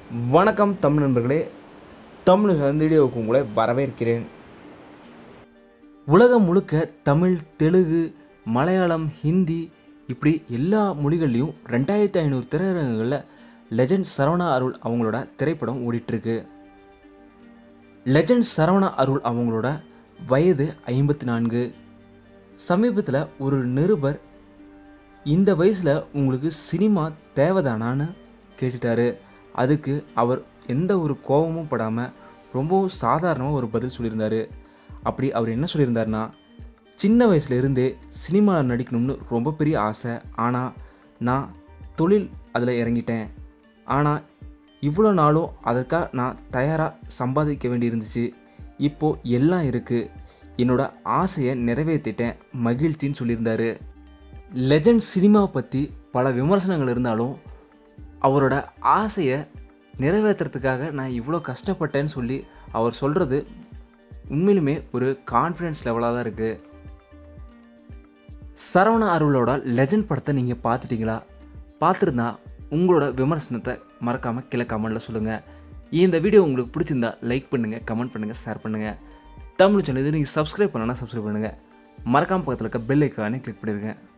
வணக்கம் தமிழ் நண்பர்களே தமிழ் அந்த வீடியோவுக்கு உங்களை வரவேற்கிறேன் உலகம் முழுக்க தமிழ் தெலுங்கு மலையாளம் ஹிந்தி இப்படி எல்லா மொழிகள்லையும் ரெண்டாயிரத்தி ஐநூறு திரையரங்குகளில் லெஜண்ட் சரவணா அருள் அவங்களோட திரைப்படம் ஓடிட்டுருக்கு லெஜண்ட் சரவணா அருள் அவங்களோட வயது ஐம்பத்தி நான்கு சமீபத்தில் ஒரு நிருபர் இந்த வயசில் உங்களுக்கு சினிமா தேவைதானான்னு கேட்டுட்டாரு அதுக்கு அவர் எந்த ஒரு கோபமும் படாமல் ரொம்பவும் சாதாரணமாக ஒரு பதில் சொல்லியிருந்தாரு அப்படி அவர் என்ன சொல்லியிருந்தாருன்னா சின்ன வயசுல இருந்தே சினிமாவில் நடிக்கணும்னு ரொம்ப பெரிய ஆசை ஆனால் நான் தொழில் அதில் இறங்கிட்டேன் ஆனால் இவ்வளோ நாளும் அதற்காக நான் தயாராக சம்பாதிக்க வேண்டியிருந்துச்சு இப்போது எல்லாம் இருக்குது என்னோட ஆசையை நிறைவேற்றிட்டேன் மகிழ்ச்சின்னு சொல்லியிருந்தாரு லெஜண்ட் சினிமாவை பற்றி பல விமர்சனங்கள் இருந்தாலும் அவரோட ஆசையை நிறைவேற்றுறதுக்காக நான் இவ்வளோ கஷ்டப்பட்டேன்னு சொல்லி அவர் சொல்கிறது உண்மையிலுமே ஒரு கான்ஃபிடென்ஸ் லெவலாக தான் இருக்குது சரவண அருளோட லெஜண்ட் படத்தை நீங்கள் பார்த்துட்டீங்களா பார்த்துருந்தா உங்களோட விமர்சனத்தை மறக்காமல் கீழே கமெண்டில் சொல்லுங்கள் இந்த வீடியோ உங்களுக்கு பிடிச்சிருந்தா லைக் பண்ணுங்கள் கமெண்ட் பண்ணுங்கள் ஷேர் பண்ணுங்கள் தமிழ் சேனல் இது நீங்கள் சப்ஸ்கிரைப் பண்ணனா சப்ஸ்கிரைப் பண்ணுங்கள் மறக்காம பக்கத்தில் இருக்க பெல் ஐக்கானே கிளிக் பண்ணிடுங்க